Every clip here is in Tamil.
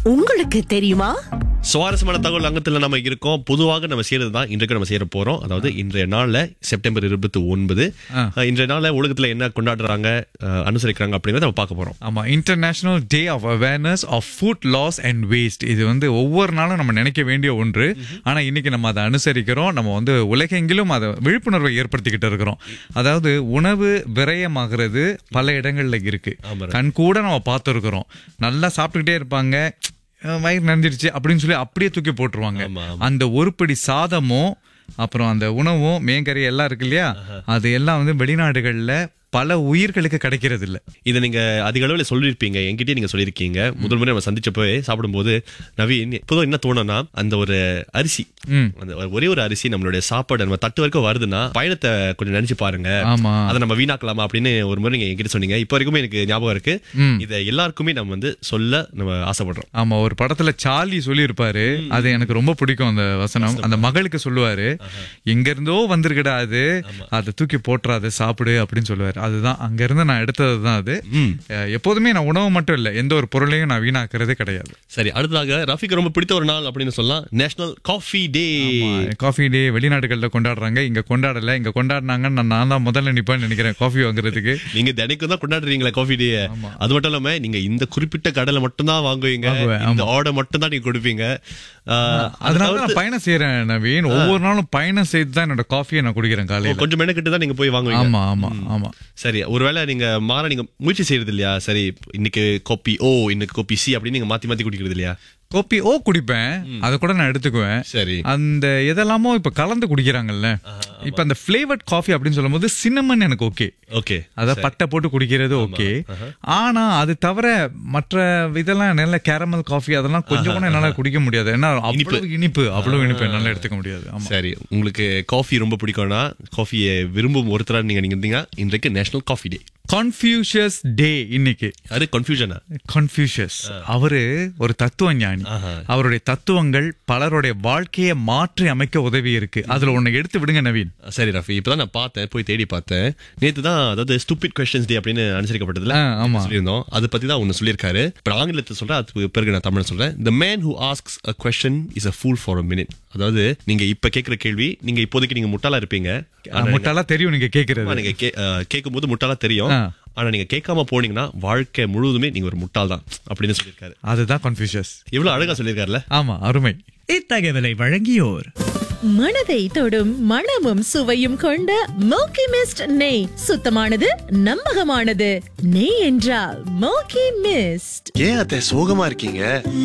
உங்களுக்கு தெரியுமா சுவாரஸ்யமான தகவல் அங்கத்துல நம்ம இருக்கோம் பொதுவாக நம்ம செய்யறது தான் இன்றைக்கு நம்ம செய்ய போறோம் அதாவது இன்றைய நாள்ல செப்டம்பர் இருபத்தி ஒன்பது இன்றைய நாள்ல உலகத்துல என்ன கொண்டாடுறாங்க அஹ், அனுசரிக்கிறாங்க அப்படிங்கறத நம்ம பார்க்க போறோம் ஆமா international day of awareness of food loss and waste இது வந்து ஒவ்வொரு நாளும் நம்ம நினைக்க வேண்டிய ஒன்று ஆனா இன்னைக்கு நம்ம அதை அனுசரிக்கிறோம் நம்ம வந்து உலகெங்கிலும் அதை விழிப்புணர்வை ஏற்படுத்திக்கிட்டு இருக்கிறோம் அதாவது உணவு விரயமாகிறது பல இடங்கள்ல இருக்கு ஆமா. கண் கூட நம்ம பார்த்துருக்குறோம் நல்லா சாப்பிட்டுக்கிட்டே இருப்பாங்க அஹ் வயிறு நிறைஞ்சிருச்சு அப்படின்னு சொல்லி அப்படியே தூக்கி போட்டுருவாங்க ஆமா, அந்த ஒருபடி சாதமும் அப்புறம் அந்த உணவும் மேங்கறி எல்லாம் இருக்கு இல்லையா அது எல்லாம் வந்து வெளிநாடுகள்ல பல உயிர்களுக்கு கிடைக்கிறது இல்ல இதை நீங்க அதிக அளவுல சொல்லியிருப்பீங்க என்கிட்டயே நீங்க சொல்லியிருக்கீங்க முதல் முறை நம்ம சந்திச்சப்போ சாப்பிடும்போது நவீன் பொதுவாக என்ன தோணும்னா அந்த ஒரு அரிசி ம். அந்த ஒரே ஒரு அரிசி நம்மளுடைய சாப்பாடு நம்ம தட்டு வரைக்கும் வருதுன்னா பயணத்தை கொஞ்சம் நினைச்சு பாருங்க ஆமா. அதை நம்ம வீணாக்கலாமா அப்படின்னு ஒரு முறை நீங்க என்கிட்ட சொன்னீங்க இப்போ வரைக்குமே எனக்கு ஞாபகம் இருக்கு இதை எல்லாருக்குமே நம்ம வந்து சொல்ல நம்ம ஆசைப்படுறோம் ஆமா ஒரு படத்துல சார்லி சொல்லியிருப்பாரு அது எனக்கு ரொம்ப பிடிக்கும் அந்த வசனம் அந்த மகளுக்கு சொல்லுவாரு எங்க இருந்தோ வந்திருக்கடா அது அதை தூக்கி போட்டுறாது சாப்பிடு அப்படின்னு சொல்லுவாரு அதுதான் அங்க இருந்து நான் எடுத்தது தான் அது அஹ், எப்போதுமே நான் உணவு மட்டும் இல்ல எந்த ஒரு பொருளையும் நான் வீணாக்குறதே கிடையாது சரி அடுத்ததாக ரஃபிக்கு ரொம்ப பிடித்த ஒரு நாள் அப்படின்னு சொல்லலாம் national coffee day coffee day வெளிநாடுகள்ல கொண்டாடுறாங்க இங்க கொண்டாடல இங்க கொண்டாடினாங்கன்னு நான் நான் தான் முதல்ல நிப்பேன்னு நினைக்கிறேன் காஃபி வாங்குறதுக்கு நீங்க தினைக்கும் தான் கொண்டாடுறீங்களா காஃபி டே அது மட்டும் இல்லாம நீங்க இந்த குறிப்பிட்ட கடையில மட்டும் தான் வாங்குவீங்க வாங்குவேன், இந்த ஆர்டர் மட்டும் தான் நீங்க கொடுப்பீங்க ஆஹ், அது அதனால தவிர்த்து நான் பயணம் செய்யறேன் நவீன் ஒவ்வொரு நாளும் பயணம் செய்து தான் என்னோட காஃபியை நான் குடிக்கிறேன் காலையில கொஞ்சம் மெனக்கிட்டு தான் நீங்க போய் வாங்குவீங்க ஆமா ஆமா ஆமா சரி ஒருவேளை நீங்க மாற நீங்க முயற்சி செய்யறது இல்லையா சரி இன்னைக்கு காப்பி ஓ இன்னைக்கு காப்பி சி அப்படின்னு நீங்க மாத்தி மாத்தி குடிக்கிறது இல்லையா கோப்பி ஓ குடிப்பேன் அதை கூட நான் எடுத்துக்குவேன் சரி அந்த எதெல்லாமோ இப்ப கலந்து குடிக்கிறாங்கல்ல இப்ப அந்த ஃபிளேவர்ட் காஃபி அப்படின்னு சொல்லும்போது சின்னமன் எனக்கு ஓகே ஓகே அத பட்டை போட்டு குடிக்கிறது ஓகே ஆனா அது தவிர மற்ற இதெல்லாம் நல்ல கேரமல் காஃபி அதெல்லாம் கொஞ்சம் கூட என்னால குடிக்க முடியாது ஏன்னா அவ்வளவு இனிப்பு அவ்வளவு இனிப்பு என்னால எடுத்துக்க முடியாது ஆமா சரி உங்களுக்கு காஃபி ரொம்ப பிடிக்கும்னா காஃபியை விரும்பும் ஒருத்தரா நீங்க நீங்க இருந்தீங்க இன்றைக்கு national coffee day Confucius day இன்னைக்கு அது கன்ஃபியூஷனா கன்ஃபியூஷியஸ் அவரு ஒரு தத்துவ ஞானி அவருடைய தத்துவங்கள் பலருடைய வாழ்க்கையை மாற்றி அமைக்க உதவி இருக்கு அதுல ஒண்ணு எடுத்து விடுங்க நவீன் சரி ரஃபி இப்பதான் நான் பார்த்தேன் போய் தேடி பார்த்தேன் நேத்து தான் அதாவது ஸ்டூபிட் கொஸ்டின்ஸ் டே அப்படின்னு அனுசரிக்கப்பட்டதுல ஆ, ஆமா. சொல்லியிருந்தோம் அதை பத்தி தான் ஒன்னு சொல்லியிருக்காரு இப்ப ஆங்கிலத்தை சொல்றேன் அதுக்கு பிறகு நான் தமிழ் சொல்றேன் the man who asks a question is a fool for a minute அதாவது நீங்க இப்ப கேக்குற கேள்வி நீங்க இப்போதைக்கு நீங்க முட்டாளா இருப்பீங்க ஆனா முட்டாளா தெரியும் நீங்க கேக்குறது ஆமா, நீங்க கே- அஹ், கேட்கும்போது முட்டாளா தெரியும் ஆ. ஆனா நீங்க கேட்காம போனீங்கன்னா வாழ்க்கை முழுவதுமே நீங்க ஒரு முட்டாள் தான் அப்படின்னு சொல்லியிருக்காரு அதுதான் கன்ஃபியூஷியஸ் எவ்வளவு அழகா சொல்லியிருக்காருல்ல ஆமா அருமை இத்தகவலை வழங்கியோர் மனதை தொடும் மணமும் சுவையும் கொண்ட மோக்கி மிஸ்ட் நெய் சுத்தமானது நம்பகமானது நெய் என்றால் மோக்கி மிஸ்ட் ஏன் அத்தை சோகமா இருக்கீங்க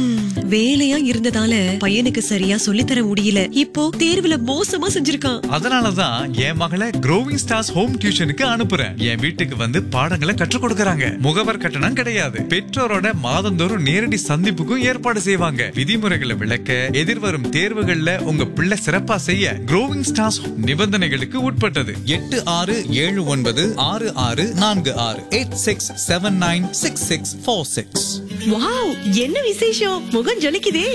வேலையா இருந்ததால பையனுக்கு சரியா சொல்லித்தர முடியல இப்போ தேர்வுல மோசமா செஞ்சிருக்கான் அதனாலதான் என் மகளை க்ரோவிங் ஸ்டார்ஸ் ஹோம் டியூஷனுக்கு அனுப்புறேன் என் வீட்டுக்கு வந்து பாடங்களை கற்றுக் கொடுக்கறாங்க முகவர் கட்டணம் கிடையாது பெற்றோரோட மாதந்தோறும் நேரடி சந்திப்புக்கும் ஏற்பாடு செய்வாங்க விதிமுறைகளை விளக்க எதிர்வரும் தேர்வுகள்ல உங்க பிள்ளை சிறப்பா செய்ய க்ரோவிங் ஸ்டார்ஸ் நிபந்தனைகளுக்கு உட்பட்டது எட்டு ஆறு ஏழு ஒன்பது ஆறு ஆறு நான்கு ஆறு eight six seven nine six six four six wow என்ன விசேஷம் முகம் ஜொலிக்குதே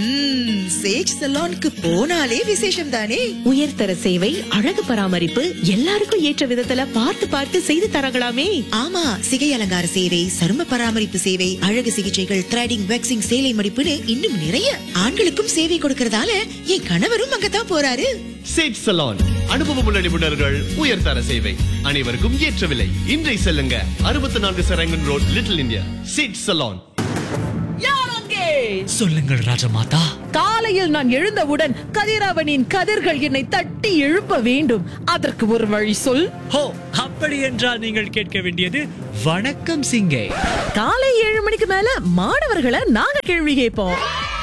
சேஜ் சலோனுக்கு போனாலே விசேஷம் தானே உயர்தர சேவை அழகு பராமரிப்பு எல்லாருக்கும் ஏற்ற விதத்துல பார்த்து பார்த்து செய்து தரங்களாமே ஆமா சிகை அலங்கார சேவை சரும பராமரிப்பு சேவை அழகு சிகிச்சைகள் த்ரெடிங் வேக்சிங் சேலை மடிப்புன்னு இன்னும் நிறைய ஆண்களுக்கும் சேவை கொடுக்கறதால என் கணவரும் அங்கதான் போறாரு சேட் சலான் அனுபவமுள்ள நிபுணர்கள் உயர்தர சேவை அனைவருக்கும் ஏற்ற விலை இன்றை செல்லுங்க அறுபத்தி நான்கு சரங்கன் ரோட் லிட்டில் இந்தியா சேட் சலான் சொல்லுங்கள் ராஜமாதா காலையில் நான் எழுந்தவுடன் கதிரவனின் கதிர்கள் என்னை தட்டி எழுப்ப வேண்டும் அதற்கு ஒரு வழி சொல் ஹோ அப்படி என்றால் நீங்கள் கேட்க வேண்டியது வணக்கம் சிங்கே காலை ஏழு மணிக்கு மேல மாணவர்களை நாங்க கேள்வி கேட்போம்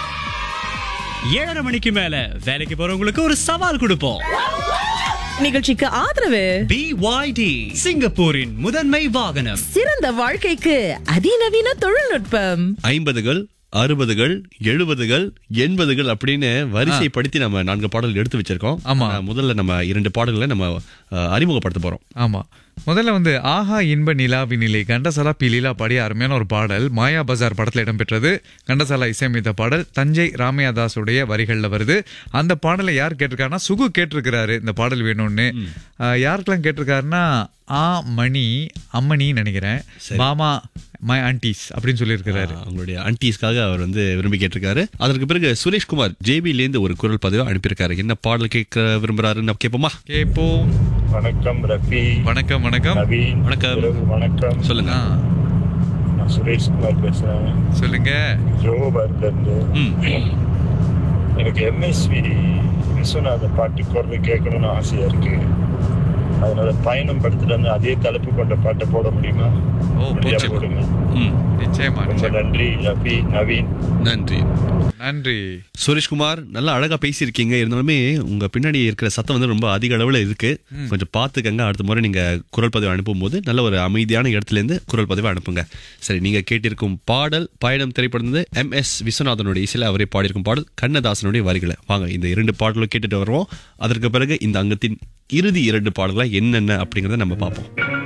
ஏழரை மணிக்கு மேல வேலைக்கு போறவங்களுக்கு ஒரு சவால் கொடுப்போம் நிகழ்ச்சிக்கு ஆதரவு பிஒய்டி சிங்கப்பூரின் முதன்மை வாகனம் சிறந்த வாழ்க்கைக்கு அதிநவீன தொழில்நுட்பம் ஐம்பதுகள் அறுபதுகள் எழுபதுகள் எண்பதுகள் அப்படின்னு வரிசைப்படுத்தி நம்ம நான்கு பாடல்கள் எடுத்து வச்சிருக்கோம் ஆமா. ஆனா, முதல்ல நம்ம இரண்டு பாடல்களை நம்ம அஹ், அறிமுகப்படுத்த போறோம் ஆமா முதல்ல வந்து ஆஹா இன்ப நிலாவினிலே கண்டசாலா பி லீலா பாடிய அருமையான ஒரு பாடல் மாயா பஜார் படத்தில் இடம்பெற்றது கண்டசாலா இசையமைத்த பாடல் தஞ்சை ராமையாதாஸுடைய வரிகள்ல வருது அந்த பாடலை யார் கேட்டிருக்காருன்னா சுகு கேட்டிருக்கிறாரு இந்த பாடல் வேணும்னு ஆஹ், யாருக்கெல்லாம் கேட்டிருக்காருன்னா ஆ மணி அம்மணி நினைக்கிறேன் மாமா மை ஆன்டிஸ் அப்படின்னு சொல்லியிருக்கிறாரு அவங்களுடைய ஆன்டிஸ்க்காக அவர் வந்து விரும்பி கேட்டிருக்காரு அதற்கு பிறகு சுரேஷ்குமார் ஜேபில இருந்து ஒரு குரல் பதிவு அனுப்பியிருக்காரு என்ன பாடல் கேட்க விரும்புறாருன்னு கேட்போமா கேப்போம் வணக்கம் ரஃபி வணக்கம் வணக்கம் நவீன் வணக்கம். இரவு வணக்கம் சொல்லுங்க ஆ, நான் சுரேஷ்குமார் பேசுறேன் சொல்லுங்க ஜோபர்ல இருந்து ம். எனக்கு எம்எஸ்வி விஸ்வநாத பாட்டு குரல் கேட்கணும்னு ஆசையா இருக்கு அதனால பயணம் படத்துல இருந்து அதே தலைப்பு கொண்ட பாட்டை போட முடியுமா ஓ, முடியா போச்சு. போடுங்க ம். நிச்சயமா ரொம்ப நிச்சயமா நன்றி ரஃபி நவீன் நன்றி நன்றி சுரேஷ்குமார் நல்லா அழகா பேசியிருக்கீங்க இருந்தாலுமே உங்க பின்னாடி இருக்கிற சத்தம் வந்து ரொம்ப அதிக அளவுல இருக்கு கொஞ்சம் பார்த்துக்கங்க அடுத்த முறை நீங்க குரல் பதிவு அனுப்பும் போது நல்ல ஒரு அமைதியான இடத்துல இருந்து குரல் பதிவு அனுப்புங்க சரி நீங்க கேட்டிருக்கும் பாடல் பயணம் திரைப்படம் எம் எஸ் விஸ்வநாதனுடைய இசையில அவரே பாடியிருக்கும் பாடல் கண்ணதாசனுடைய வரிகளை வாங்க இந்த இரண்டு பாடலும் கேட்டுட்டு வருவோம் அதற்கு பிறகு இந்த அங்கத்தின் இறுதி இரண்டு பாடல்களை என்னென்ன அப்படிங்கறத நம்ம பார்ப்போம்